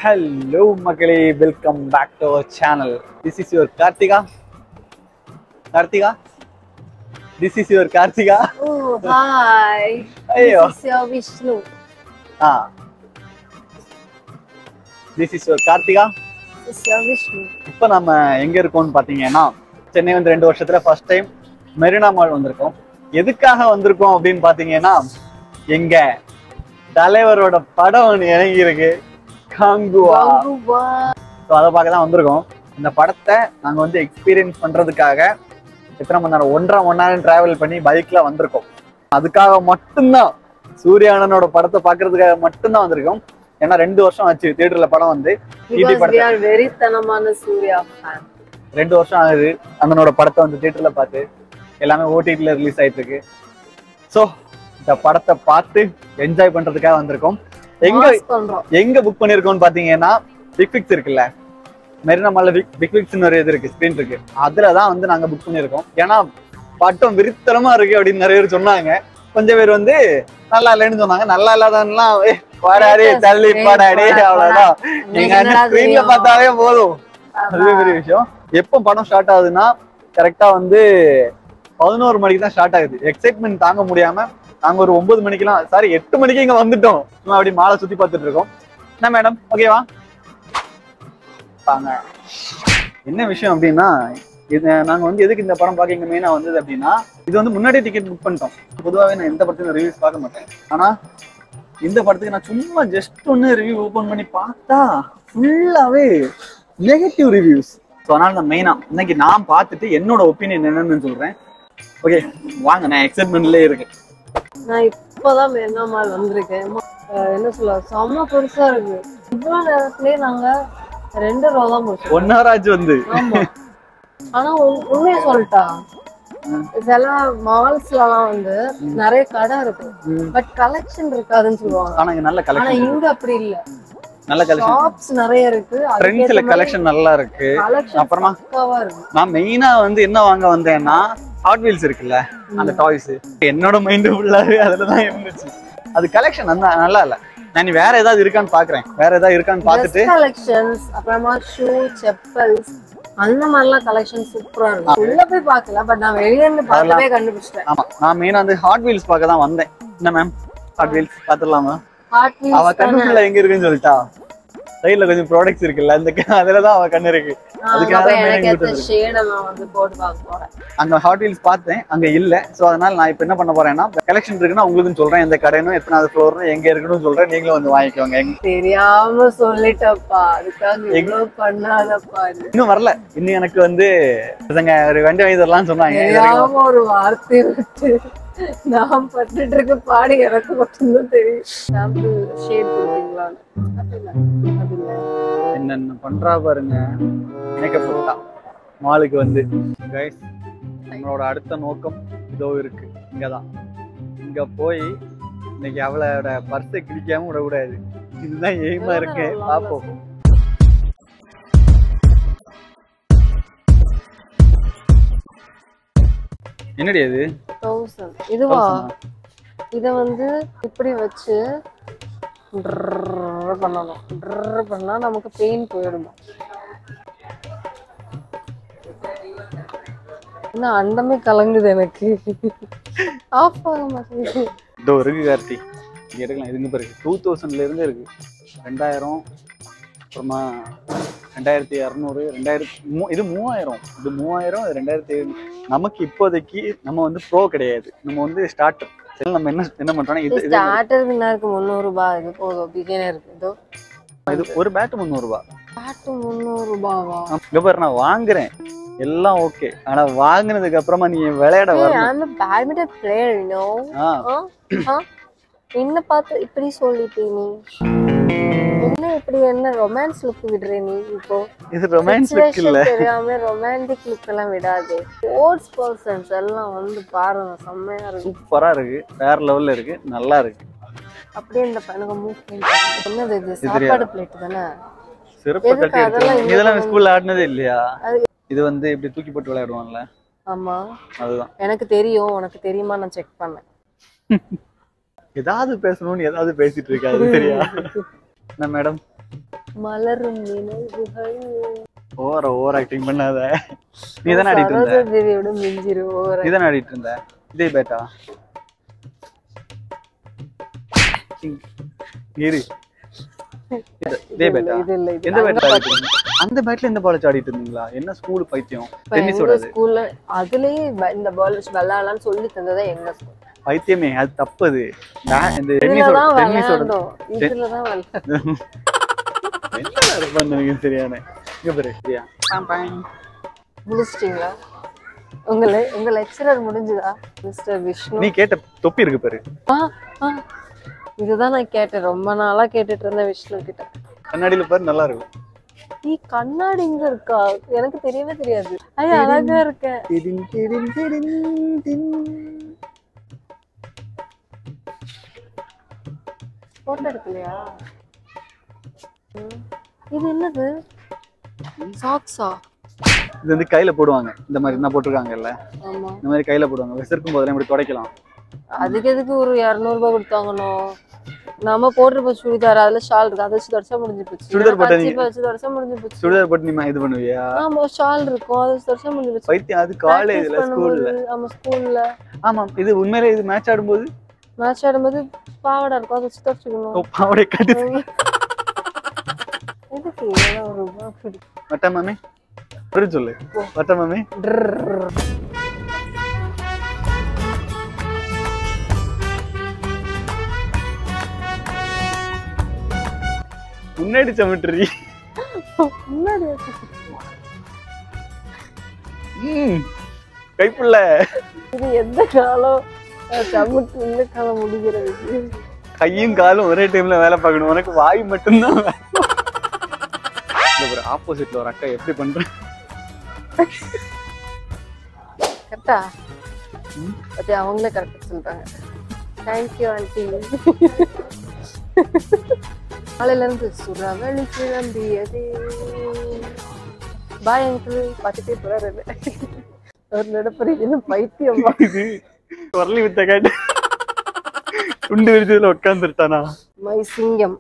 Hello மக்களே welcome back to our channel this is your Karthika Karthika this is your Karthika Oh, hi. ஐயோ This is your Vishnu. ஆ this is your Karthika This is your Vishnu. இப்போ நம்ம எங்க இருக்கோம்னு பாத்தீங்கன்னா சென்னை வந்து ரெண்டு வருஷத்துல ஃபர்ஸ்ட் டைம் மெரினா மால் வந்திருக்கோம் எதுக்காக வந்திருக்கோம் அப்படின்னு பாத்தீங்கன்னா எங்க தலைவரோட படம் ஒன்று இறங்கி இருக்கு காங்குவா Ganguwa. ஸோ அதை பார்க்க தான் வந்திருக்கோம் இந்த படத்தை நாங்க வந்து எக்ஸ்பீரியன்ஸ் பண்றதுக்காக எத்தனை மணி நேரம் ஒன்றரை மணி நேரம் டிராவல் பண்ணி பைக்ல வந்திருக்கோம் அதுக்காக மட்டும்தான் சூர்யானனோட படத்தை பார்க்கறதுக்காக மட்டும்தான் வந்திருக்கோம் ஏன்னா ரெண்டு வருஷம் ஆச்சு தியேட்டர்ல படம் வந்து ஈட்டி Because we படத்தை are very தனமான சூர்யா fan. ரெண்டு வருஷம் ஆகுது அண்ணனோட படத்தை வந்து தியேட்டர்ல பார்த்து எல்லாமே ஓடிடியில் ரிலீஸ் ஆயிட்டு இருக்கு ஸோ இந்த படத்தை பார்த்து என்ஜாய் பண்றதுக்காக வந்திருக்கோம் எங்க Mass பண்றோம். எங்க புக் பண்ணிருக்கோம்னு பாத்தீங்கன்னா பிக் பிக்ஸ் இருக்குல்ல மெரினா மால்ல பிக் பிக் பிக்ஸ்னு ஒரு இது இருக்கு ஸ்க்ரீன் இருக்கு அதுல தான் வந்து நாங்க புக் பண்ணிருக்கோம் ஏன்னா பட்டம் விரித்தனமா இருக்கு அப்படின்னு நிறைய பேர் சொன்னாங்க கொஞ்சம் பேர் வந்து நல்லா இல்லைன்னு சொன்னாங்க நல்லா இல்லாதவன்லாம் "ஏய், வாடாடி தள்ளி பாடாடி அவ்வளவுதான் எங்க அண்ணன் என்னடா ஸ்க்ரீன்ல தெரியும்? பார்த்தாலே போதும் அதுவே பெரிய விஷயம் எப்போ படம் ஸ்டார்ட் ஆகுதுன்னா கரெக்டா வந்து பதினோரு மணிக்கு தான் ஸ்டார்ட் ஆகுது எக்ஸைட்மெண்ட் தாங்க முடியாம நாங்க ஒரு ஒன்பது மணிக்கெல்லாம் சாரி எட்டு மணிக்கு இங்க வந்துட்டோம் சும்மா அப்படி மாலை சுத்தி பார்த்துட்டு இருக்கோம் என்ன மேடம் ஓகேவா வாங்க என்ன விஷயம் அப்படின்னா இது நாங்க வந்து எதுக்கு இந்த படம் பார்க்க இங்க மெயினா வந்தது அப்படின்னா இது வந்து முன்னாடியே டிக்கெட் புக் பண்ணிட்டோம் பொதுவாகவே நான் எந்த படத்தையும் ரிவ்யூஸ் பார்க்க மாட்டேன் ஆனா இந்த படத்துக்கு நான் சும்மா ஜஸ்ட் ஒன்று ரிவ்யூ ஓபன் பண்ணி பார்த்தா ஃபுல்லாவே நெகட்டிவ் ரிவ்யூஸ் ஸோ அதனால நான் மெயினா இன்னைக்கு நான் பார்த்துட்டு என்னோட ஒப்பீனியன் என்னன்னு சொல்றேன் ஓகே வாங்க நான் எக்ஸைட்மெண்ட்லேயே இருக்கேன் நான் இப்பதான் மெரினா மால் வந்திருக்கேன் அஹ் என்ன சொல்ல செம்ம பெருசா இருக்கு இவ்வளவு நேரத்திலேயே நாங்க ரெண்டு ரோ தான் முடிச்சோம் ஒன் ஹவர் ஆச்சு வந்து ஆமா ஆனா உண்- உண்மையை சொல்லிட்டா சில மால்ஸ்லாம் வந்து நிறைய கடை இருக்கும் பட் கலெக்ஷன் இருக்காதுன்னு சொல்லுவாங்க ஆனா இங்க நல்ல ஆனா கலெக்ஷன் இங்க அப்படி இல்ல நல்ல கலெக்ஷன் ஷாப்ஸ் நிறைய இருக்கு ட்ரெண்ட்ஸ்ல கலெக்ஷன் நல்லா இருக்கு கலெக்ஷன் அப்புறமா? பக்காவா இருக்கு நான் மெயினா வந்து என்ன வாங்க வந்தேன்னா ஹாட் வீல்ஸ் இருக்குல்ல அந்த டாய்ஸ் என்னோட மைண்ட் ஃபுல்லாவே அதுல தான் இருந்துச்சு அது கலெக்ஷன் நல்லா நல்லா இல்ல நான் இனி வேற ஏதாவது இருக்கான்னு பாக்குறேன் வேற ஏதாவது இருக்கான்னு பார்த்துட்டு கலெக்ஷன்ஸ் அப்புறமா ஷூ செப்பல்ஸ் அந்த மாதிரிலாம் கலெக்ஷன் சூப்பரா இருக்கும் உள்ள போய் பார்க்கல பட் நான் வெளிய இருந்து பார்த்தவே கண்டுபிடிச்சிட்டேன் ஆமா நான் மெயினா வந்து ஹாட் வீல்ஸ் பார்க்க தான் வந்தேன் என்ன மேம் ஹாட் வீல்ஸ் பாத்துடலாமா ஹாட் அவ வீல்ஸ் கண்ணு ஃபுல்லா எங்க இருக்குன்னு சொல்லிட்டா சைடுல கொஞ்சம் ப்ராடக்ட்ஸ் இருக்குல்ல அந்த அதுல தான் அவ கண்ணு இருக்கு அதுக்காக தான் main எனக்கு இங்க ஏத்த ஷேட நான் வந்து போட்டு பார்க்க போறேன் அங்க ஹாட் வீல்ஸ் பார்த்தேன் அங்க இல்ல சோ அதனால நான் இப்ப என்ன பண்ண போறேன்னா கலெக்ஷன் இருக்குன்னா உங்களுக்கு சொல்றேன் எந்த கடைனும் எத்தனாவது ஃப்ளோர் எங்க இருக்குன்னு சொல்றேன் நீங்களும் வந்து வாங்கிக்கோங்க எங்க- தெரியாம சொல்லிட்டப்பா அதுக்காக இவ்வளவு பண்ணாதப்பா இது. இன்னும் வரல இன்னும் எனக்கு வந்து பசங்க ஒரு வண்டி வாங்கி தரலாம்னு சொன்னாங்க இது வரைக்கும் தெரியாம ஒரு வார்த்தை விட்டு நான் பட்டுட்டு இருக்க பாடி எனக்கு மட்டும்தான் தெரியும் சாம்பிள் ஷேட் கொடுத்தீங்களான்னு அது இல்ல அது இல்ல என்னென்ன பண்றா பாருங்க மேக்கப் போட்டா மாலுக்கு வந்து கைஸ் நம்மளோட அடுத்த நோக்கம் இதோ இருக்கு இங்கதான் இங்க போய் இன்னைக்கு அவளோட பர்ஸை கிழிக்காம விடக்கூடாது இதுதான் எய்மா இருக்கு பாப்போம் என்னடி அது தௌசண்ட் இதுவா இத வந்து இப்படி வச்சு drrrr பண்ணணும் drrrr பண்ணா நமக்கு பெயின் போயிடுமா என்ன அண்டமே கலங்குது எனக்கு ஆஃப் ஆக மாட்டேங்குது இதோ இருக்கு கார்த்தி இங்க எடுக்கலாம் இதுங்க பாருங்க டூ தௌசண்ட்ல இருந்து இருக்கு ரெண்டாயிரம் அப்புறமா ரெண்டாயிரத்தி இரநூறு ரெண்டாயிரத்தி மூ இது மூவாயிரம் இது மூவாயிரம் இது ரெண்டாயிரத்தி எழுநூறு நமக்கு இப்போதைக்கு நம்ம வந்து ப்ரோ கிடையாது நம்ம வந்து ஸ்டார்டர் சரி நம்ம என்ன என்ன பண்றோம்னா இது இது ஸ்டார்டருக்கு இருக்கு முந்நூறு ரூபாய் இது போதும் பிகினருக்கு இதோ இது ஒரு பேட்டு முந்நூறுபா பேட்டு முந்நூறு ரூபாவா இங்க பாரு நான் வாங்குறேன் எல்லாம் ஓகே ஆனா வாங்குனதுக்கு அப்புறமா நீ விளையாட Hey, வரணும் I'm a badminton player, you know. ஆ ஆ? ஆ? என்ன பார்த்து இப்படி சொல்லிட்டே நீ என்ன இப்படி என்ன ரொமான்ஸ் லுக் விடுற நீ இப்போ இது ரொமான்ஸ் Situation இல்ல தெரியாம ரொமான்டிக் லுக் எல்லாம் விடாதே ஸ்போர்ட்ஸ் பர்சன்ஸ் எல்லாம் வந்து பாருங்க செம்மையா இருக்கு சூப்பரா இருக்கு வேற லெவல்ல இருக்கு நல்லா இருக்கு அப்படியே இந்த பணங்க மூக்கு என்னது இது தெரியாதா? சாப்பாடு பிளேட் தானே சிறப்பு எதுக்கு கட்டி அதெல்லாம் எடுத்து இங்க இதெல்லாம் கொண்டு ஸ்கூல்ல ஆடினதே இல்லையா அது- இது வந்து இப்படி தூக்கி போட்டு விளையாடுவான்ல ஆமா அதுதான் எனக்கு தெரியும் உனக்கு தெரியுமா நான் செக் பண்ணேன் ஏதாவது பேசணும்னு ஏதாவது பேசிட்டு இருக்காது சரியா என்ன மேடம் மலரும் நினைவுகள் ஓவர ஓவர் ஆக்டிங் பண்ணாத நீ தானே ஆடிட்டு இருந்த சரோஜா தேவியோட மிஞ்சிரு ஓவர் நீ தானே ஆடிட்டு இருந்த இதே பேட்டா இரு இது- இதே பேட்டா இது இல்ல இது எந்த அங்க பேட்ல ஆடிட்டு இருந்தீங்க? அந்த பேட்ல எந்த பால் வச்சு ஆடிட்டு இருந்தீங்களா என்ன ஸ்கூல் பைத்தியம் டென்னிஸோட அது ஸ்கூல்ல அதுலயே ப- இந்த பால் வச்சு விளையாடலாம்னு சொல்லி தந்ததே எங்க ஸ்கூல் பைத்தியமே அது தப்பு அது பே- இந்த டென்னிஸோட இதுலதான் டென்னிஸோட விளையாண்டோம் இதுலதான் விளையாண்டோம் என்ன இருப்பான்னு எனக்கு சரியான இங்க பாரு சரியா பாம் பாம். முடிச்சிட்டீங்களா உங்க le- உங்க லெக்சரர் முடிஞ்சுதா மிஸ்டர் விஷ்ணு நீ கேட்ட தொப்பி இருக்கு பாரு ஆ, ஆ. இதுதான் நான் கேட்டேன் ரொம்ப நாளா கேட்டுட்டு இருந்தேன் விஷ்ணு கிட்ட கண்ணாடியில பாரு நல்லா இருக்கும் நீ கண்ணாடி இங்க இருக்கா எனக்கு தெரியவே தெரியாது ஐயா அழகா இருக்க டிடின், டிடின், டிடின், டின். போட்டோ எடுக்கலையா ம். இது என்னது சாக்ஸா இது வந்து கையில போடுவாங்க இந்த மாதிரி என்ன போட்டிருக்காங்கல்ல ஆமா இந்த மாதிரி கையில போடுவாங்க விசர்க்கும் போதெல்லாம் இப்படி துடைக்கலாம் அதுக்கு எதுக்கு ஒரு இரநூறு ரூபாய் கொடுத்தாங்கண்ணோ நம்ம போட்டிருப்ப சுடிதார் அதுல ஷால் இருக்கு அதை வச்சு தொடச்சா முடிஞ்சு போச்சு சுடிதார் போட்டா இல்லைன்னா நீங்க- கர்ச்சீஃபை வச்சு தொடச்சா முடிஞ்சு போச்சு சுடிதார் போட்டு நீ இது பண்ணுவியா ஆமா ஷால் இருக்கும் அதை வச்சு தொடச்சா முடிஞ்சு போச்சு பைத்தியம் அது Practice காலேஜ்ல ஸ்கூல்ல பண்ணும்போது, ஆமா ஸ்கூல்ல ஆமா இது உண்மையிலே இது மேட்ச் ஆடும்போது மேட்ச் ஆடும்போது பாவாடை இருக்கும் அதை வச்சு தொடச்சுக்கணும் பாவடை கட்டி எதுக்கு இதெல்லாம் ஒரு ரூபா பிடி வட்ட மாமே புரிய சொல்லு வட்ட மாமே முன்னாடி சமட்டுறி முன்னாடி வச்சு. ம் கைப்புள்ள இது எந்த காலம் அஹ், சமத்து இந்த காலம் முடிகிறது கையும் காலும் ஒரே டைம்ல வேலை பார்க்கணும் உனக்கு வாய் மட்டும்தான் வேலை. இந்த ஒரு ஆப்போசிட்ல ஒரு அக்கா எப்படி பண்ற கரெக்டா ம். பத்தி அவங்களே கரெக்டா சொல்றாங்க தேங்க்யூ ஆண்டி காலையில இருந்து சுறவழி கிளம்பியதே பாய் அங்கிள் பார்த்துட்டே போறாரு ஒரு நடப்புறீங்க பைத்தியமா இது வரலி வித்த காட்டு துண்டு விரிச்சதுல உட்காந்துருட்டானா மை சிங்கம்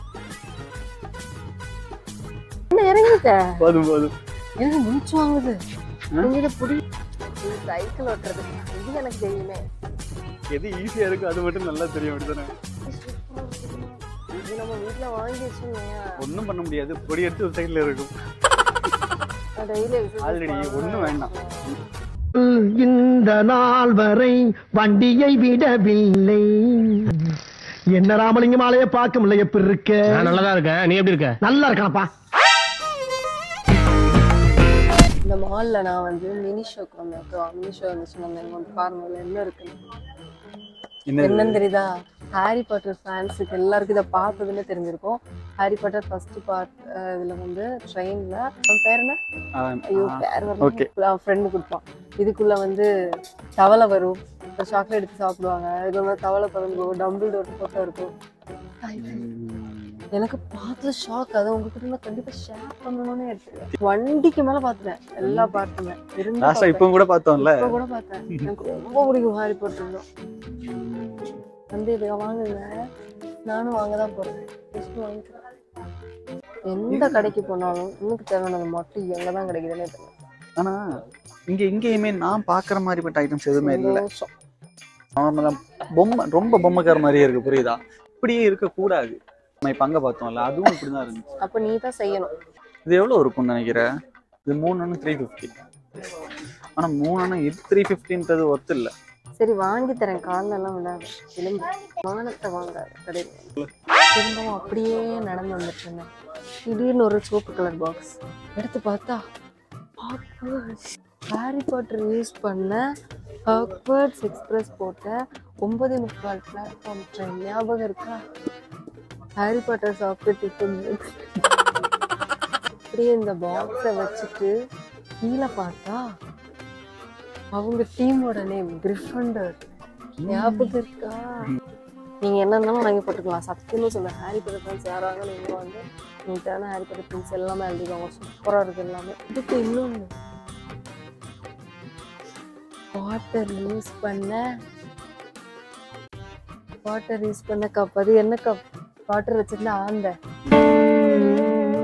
என்ன இறங்கிட்ட போதும் போதும் எனக்கு மூச்சு வாங்குது உங்ககிட்ட புடி சைக்கிள் ஓட்டுறது இது எனக்கு தெரியுமே எது ஈஸியா இருக்கோ அது மட்டும் நல்லா தெரியும் அப்படிதானே இது நம்ம வீட்ல வாங்கி வச்சோம்னா ஒண்ணும் பண்ண முடியாது பொடி எடுத்து ஒரு சைடுல இருக்கும் டெய்லி ஆல்ரெடி ஒண்ணும் வேண்டாம் இந்த நாள் வரை வண்டியை விடவில்லை என்ன ராமலிங்கம் ஆலைய பார்க்க முடியல எப்படி இருக்க நான் நல்லதா இருக்கேன் நீ எப்படி இருக்க நல்லா இருக்கானப்பா இந்த மால்ல நான் வந்து மினி ஷோக்கு வந்தேன் மினி ஷோ வந்துச்சு நம்ம இங்க வந்து பாருங்க அதுல என்ன இருக்குன்னு என்ன என்னன்னு தெரியுதா ஹாரி பாட்டர் ஃபேன்ஸுக்கு எல்லாருக்கும் இதை பார்த்ததுன்னு தெரிஞ்சிருக்கும் ஹாரி பாட்டர் ஃபர்ஸ்ட் பார்ட் இதுல வந்து ட்ரெயின்ல அவன் பேர் என்ன ஐயோ பேர் Okay. வரல அவன் ஃப்ரெண்டு கொடுப்பான் இதுக்குள்ள வந்து தவளை வரும் சாக்லேட் எடுத்து சாப்பிடுவாங்க இது மாதிரி தவளை பறந்துடும் டம்பிள் டோர் போட்டோ இருக்கும் எனக்கு பார்த்து ஷாக் அது உங்ககிட்ட நான் கண்டிப்பா ஷேர் பண்ணணும்னு எடுத்துருக்கேன் வண்டிக்கு மேல பாத்துட்டேன் எல்லா பாட்டுமே இருந்து லாஸ்டா பார்த்தேன். இப்போ கூட பார்த்தோம்ல இப்ப கூட பார்த்தேன் எனக்கு ரொம்ப பிடிக்கும் ஹாரி பாட்டர் வந்து இதை வாங்குங்க நானும் வாங்க தான் போறேன் Just வாங்கிக்கிறேன் எந்த கடைக்கு போனாலும் எனக்கு தேவையானது மட்டும் எங்க தான் கிடைக்குதுன்னே தெரியல ஆனா இங்க எங்கேயுமே நான் பாக்குற மாதிரிப்பட்ட ஐட்டம்ஸ் எதுவுமே இல்ல சந்தோஷம். நார்மலா பொம்மை ரொம்ப பொம்மைக்கார மாதிரியே இருக்கு புரியுதா இப்படியே இருக்க கூடாது நம்ம இப்ப அங்க பார்த்தோம்ல அதுவும் இப்படிதான் இருந்துச்சு அப்ப நீ தான் செய்யணும் இது எவ்வளவு இருக்கும்னு நினைக்கிறேன் இது மூணு அண்ணன் த்ரீ ஃபிஃப்டி ஆனா மூணு அண்ணன் இது த்ரீ ஃபிஃப்டின்றது ஒர்த்து இல்ல சரி வாங்கி தரேன் கால்ல எல்லாம் விடாது எலும்பு மானத்தை வாங்காது கடையில் திரும்பவும் அப்படியே நடந்து வந்துட்டு இருந்தேன் திடீர்னு ஒரு சோப்பு கலர் பாக்ஸ் எடுத்து பார்த்தா ஹாரி பாட்டர் யூஸ் பண்ண ஹாக்வர்ட்ஸ் எக்ஸ்பிரஸ் போட்ட ஒன்பது முக்கால் பிளாட்ஃபார்ம் ட்ரெயின் ஞாபகம் இருக்கா ஹாரி பாட்டர் சாப்பிட்டு டிஃபன் அப்படியே இந்த பாக்ஸை வச்சுட்டு கீழே பார்த்தா அவங்க டீமோட நேம் கிரிஃபண்டர் ஞாபகம் இருக்கா நீங்க என்ன இருந்தாலும் வாங்கி போட்டுக்கலாம் சத்தியமா சொல்ல ஹாரி பாட்டர் ஃப்ரெண்ட்ஸ் யாராவது நீங்க வந்து நீட்டான ஹாரி பாட்டர் ஃப்ரெண்ட்ஸ் எல்லாமே எழுதிக்கோங்க சூப்பரா இருக்கு எல்லாமே இதுக்கு இன்னொன்று வாட்டர் யூஸ் பண்ண வாட்டர் யூஸ் பண்ண கப் அது என்ன கப் வாட்டர் வச்சிருந்தா ஆந்த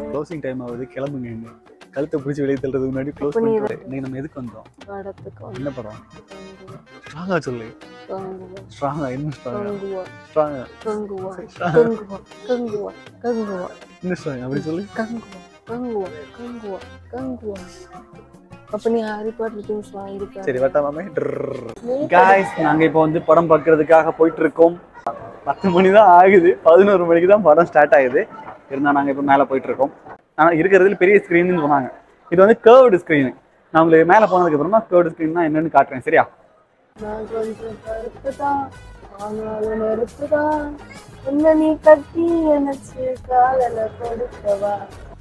க்ளோசிங் டைம் ஆகுது கிளம்புங்க இங்க கழுத்தை பிடிச்சி வெளியே தள்ளுறதுக்கு முன்னாடி க்ளோஸ் அப்ப நீ பண்ணிட்டு இன்னைக்கு நம்ம எதுக்கு வந்தோம் படத்துக்கு வந்து என்ன படம் ஸ்ட்ராங்கா சொல்லு கங்குவா ஸ்ட்ராங்கா என்ன ஸ்ட்ராங்கா கங்குவா ஸ்ட்ராங்கா கங்குவா கங்குவா கங்குவா கங்குவா என்ன ஸ்ட்ராங் அப்படி சொல்லு கங்குவா கங்குவா கங்குவா கங்குவா அப்ப நீ ஹாரி பாட்டர் திங்ஸ் வாங்கிக்க சரி வட்டா மாமே காய்ஸ் நாங்க இப்போ வந்து படம் பார்க்கறதுக்காக போயிட்டு இருக்கோம் பத்து மணி தான் ஆகுது பதினோரு மணிக்கு தான் படம் ஸ்டார்ட் ஆகுது இருந்தா நாங்க இப்போ மேலே போயிட்டு இருக்கோம் ஆனால் இருக்கிறதுல பெரிய ஸ்க்ரீன்னு சொன்னாங்க இது வந்து கேர்வ்டு ஸ்க்ரீனு நான் உங்களுக்கு மேலே போனதுக்கு அப்புறமா கேர்வ்டு ஸ்க்ரீன் தான் என்னன்னு காட்டுறேன் சரியா நான் கொஞ்சம் கருப்புதான் ஆனாலும் நெருப்புதான் என்ன நீ கட்டி எனக்கு காதல கொடுக்கவா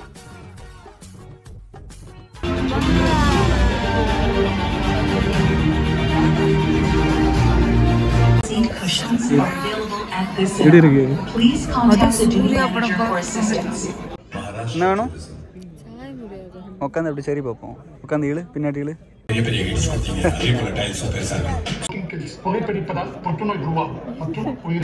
Seat cushions are available at this எப்படி இருக்கு Please contact the duty manager for assistance. என்ன வேணும் உட்காந்து அப்படி சரி பார்ப்போம் உட்காந்து இழு பின்னாடி இழு புகைப்பிடிப்பதால் புற்றுநோய் உருவாகும் மற்றும் உயிர்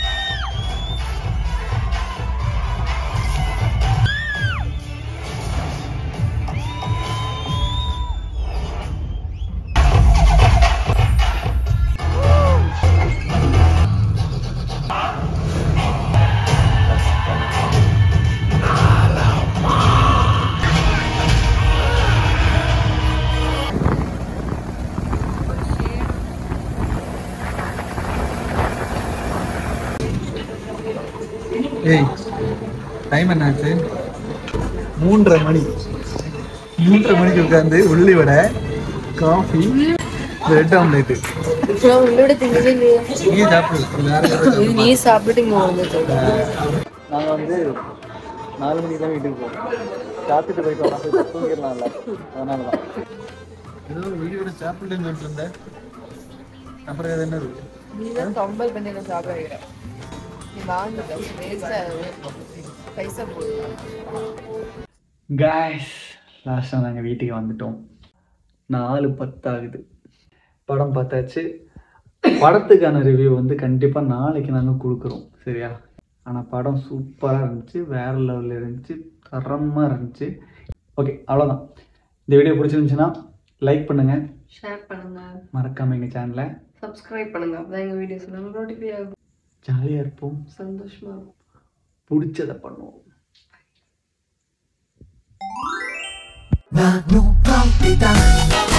ஏய் டைம் என்னாச்சு மூன்றரை மணி மூன்றரை மணிக்கு உட்காந்து உள்ளி வடை காஃபி பிரெட் ஆம்லேட்டு உங்களோட திங்கவே இல்லையா நீ சாப்பிடு வேற இது நீ சாப்பிட்டு இங்க வந்து நாங்கள் வந்து நாலு மணிக்கு தான் வீட்டுக்கு போவோம் சாப்பிட்டு போயிட்டோம் நான் போய் தூங்கிடலாம்ல அதனால தான் ஏதோ ஒரு வீடியோட சாப்பிட்டுன்னு சொல்லிட்டு இருந்தேன் அப்புறம் அது என்ன இருக்கு நீ தான் கம்பல் பண்ணி என்ன சாப்பிட வைக்கிற நீ வாங்கிட்ட வேஸ்டா பைசா போடு காய்ஸ் லாஸ்ட்டாக நாங்கள் வீட்டுக்கு வந்துட்டோம் நாலு பத்து ஆகுது படம் பார்த்தாச்சு படத்துக்கான ரிவ்யூ வந்து கண்டிப்பாக நாளைக்கு நாங்கள் கொடுக்குறோம் சரியா ஆனால் படம் சூப்பராக இருந்துச்சு வேறு லெவலில் இருந்துச்சு தரமாக இருந்துச்சு ஓகே அவ்வளோதான் இந்த வீடியோ பிடிச்சிருந்துச்சுன்னா லைக் பண்ணுங்கள் ஷேர் பண்ணுங்க மறக்காமல் எங்கள் சேனலை சப்ஸ்கிரைப் பண்ணுங்க அப்பதான் எங்க வீடியோஸ் எல்லாம் நோட்டிஃபை ஆகும் ஜாலியாக இருப்போம் சந்தோஷமா இருக்கும் பிடிச்சதை பண்ணுவோம் 나눈 밤비다